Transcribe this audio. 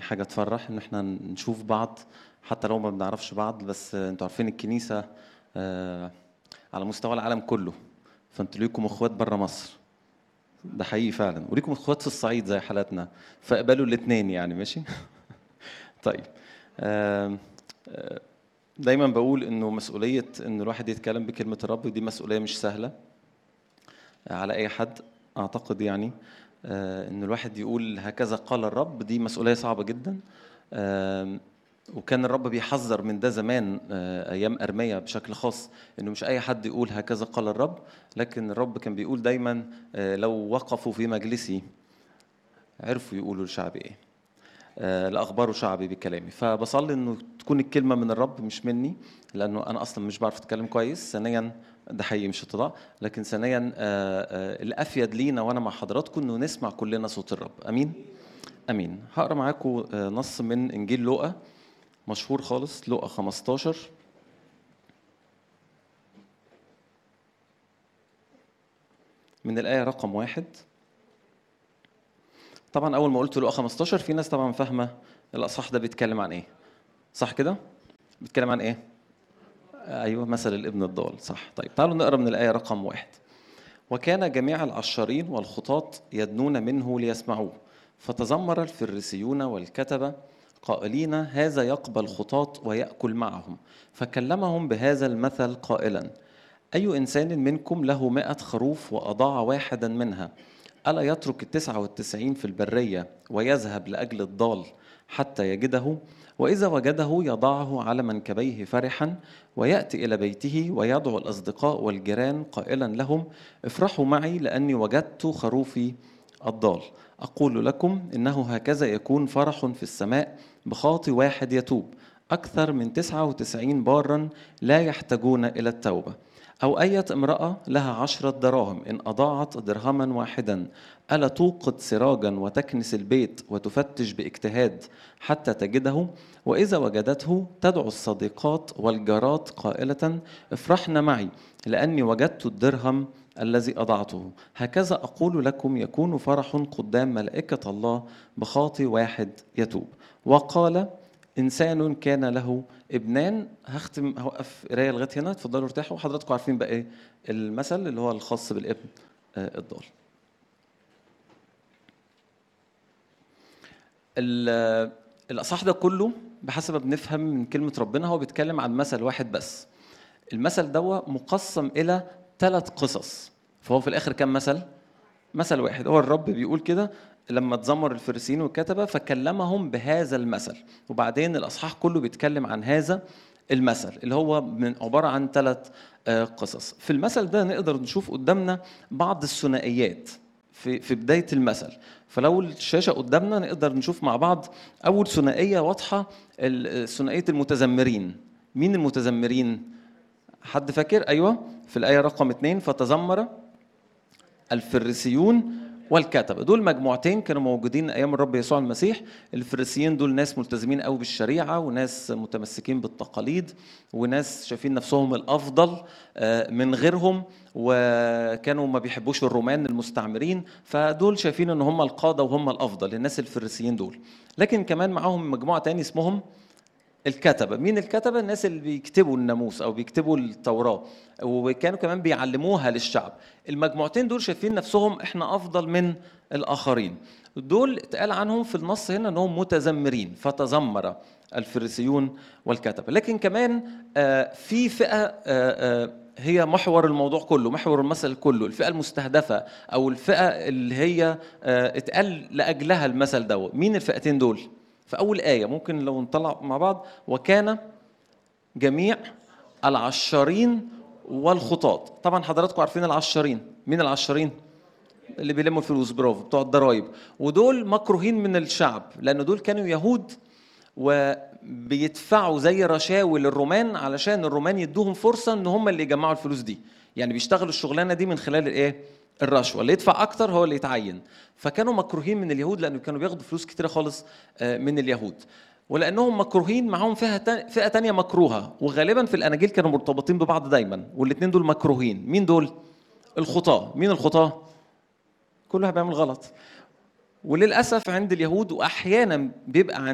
حاجة تفرح إن إحنا نشوف بعض حتى لو ما بنعرفش بعض بس أنتوا عارفين الكنيسة آه، على مستوى العالم كله فأنتوا ليكم إخوات بره مصر ده حقيقي فعلا وليكم إخوات في الصعيد زي حالاتنا فاقبلوا الاتنين يعني ماشي طيب آم، آه، دايما بقول إنه مسؤولية إن الواحد يتكلم بكلمة الرب دي مسؤولية مش سهلة على اي حد اعتقد يعني آه، ان الواحد يقول هكذا قال الرب دي مسؤوليه صعبه جدا آم، وكان الرب بيحذر من ده زمان آه، ايام ارميا بشكل خاص انه مش اي حد يقول هكذا قال الرب لكن الرب كان بيقول دايما آه، لو وقفوا في مجلسي عرفوا يقولوا لشعبي ايه آه، لاخبروا شعبي بكلامي فبصلي انه تكون الكلمه من الرب مش مني لانه انا اصلا مش بعرف اتكلم كويس ثانيا ده حقيقي مش اتضاع لكن ثانيا آه، آه، الافيد لينا وانا مع حضراتكم انه نسمع كلنا صوت الرب امين امين هقرا معاكم آه، نص من انجيل لوقا مشهور خالص لوقا 15 من الايه رقم واحد طبعا اول ما قلت لقا 15 في ناس طبعا فاهمه الاصح ده بيتكلم عن ايه صح كده بيتكلم عن ايه ايوه مثل الابن الضال صح طيب تعالوا نقرا من الايه رقم واحد وكان جميع العشارين والخطاة يدنون منه ليسمعوه فتذمر الفريسيون والكتبة قائلين هذا يقبل خطاة ويأكل معهم فكلمهم بهذا المثل قائلا أي إنسان منكم له مائة خروف وأضاع واحدا منها ألا يترك التسعة والتسعين في البرية ويذهب لأجل الضال حتى يجده وإذا وجده يضعه على منكبيه فرحا ويأتي إلى بيته ويدعو الأصدقاء والجيران قائلا لهم افرحوا معي لأني وجدت خروفي الضال أقول لكم إنه هكذا يكون فرح في السماء بخاطي واحد يتوب أكثر من تسعة وتسعين بارا لا يحتاجون إلى التوبة أو أية امرأة لها عشرة دراهم إن أضاعت درهما واحدا ألا توقد سراجا وتكنس البيت وتفتش باجتهاد حتى تجده وإذا وجدته تدعو الصديقات والجارات قائلة افرحن معي لأني وجدت الدرهم الذي أضعته هكذا أقول لكم يكون فرح قدام ملائكة الله بخاطي واحد يتوب وقال انسان كان له ابنان هختم هوقف قرايه لغايه هنا اتفضلوا ارتاحوا حضراتكم عارفين بقى ايه المثل اللي هو الخاص بالابن آه، الضال ال- الاصح ده كله بحسب ما بنفهم من كلمه ربنا هو بيتكلم عن مثل واحد بس المثل ده مقسم الى ثلاث قصص فهو في الاخر كام مثل مثل واحد هو الرب بيقول كده لما تذمر الفريسيين والكتبة فكلمهم بهذا المثل وبعدين الأصحاح كله بيتكلم عن هذا المثل اللي هو من عبارة عن ثلاث قصص في المثل ده نقدر نشوف قدامنا بعض الثنائيات في في بداية المثل فلو الشاشة قدامنا نقدر نشوف مع بعض أول ثنائية واضحة ال- ثنائية المتذمرين مين المتذمرين؟ حد فاكر؟ أيوه في الآية رقم اثنين فتذمر الفريسيون والكتبة دول مجموعتين كانوا موجودين ايام الرب يسوع المسيح الفريسيين دول ناس ملتزمين قوي بالشريعه وناس متمسكين بالتقاليد وناس شايفين نفسهم الافضل آه، من غيرهم وكانوا ما بيحبوش الرومان المستعمرين فدول شايفين ان هم القاده وهم الافضل الناس الفريسيين دول لكن كمان معاهم مجموعه تاني اسمهم الكتبة مين الكتبة الناس اللي بيكتبوا الناموس أو بيكتبوا التوراة وكانوا كمان بيعلموها للشعب المجموعتين دول شايفين نفسهم احنا أفضل من الآخرين دول اتقال عنهم في النص هنا أنهم متذمرين فتذمر الفريسيون والكتبة لكن كمان آه، في فئة آه، آه، هي محور الموضوع كله محور المثل كله الفئة المستهدفة أو الفئة اللي هي آه، اتقال لأجلها المثل ده مين الفئتين دول؟ في أول آية ممكن لو نطلع مع بعض وكان جميع العشارين والخطاة طبعا حضراتكم عارفين العشارين مين العشارين؟ اللي بيلموا الفلوس برافو بتوع الضرايب ودول مكروهين من الشعب لأن دول كانوا يهود وبيدفعوا زي رشاوي للرومان علشان الرومان يدوهم فرصة ان هم اللي يجمعوا الفلوس دي يعني بيشتغلوا الشغلانة دي من خلال الايه الرشوة اللي يدفع اكتر هو اللي يتعين فكانوا مكروهين من اليهود لانه كانوا بياخدوا فلوس كتيرة خالص آه، من اليهود ولانهم مكروهين معاهم فئه تا- فئه تانية مكروهه وغالبا في الاناجيل كانوا مرتبطين ببعض دايما والاثنين دول مكروهين مين دول الخطاه مين الخطاه كل واحد بيعمل غلط وللاسف عند اليهود واحيانا بيبقى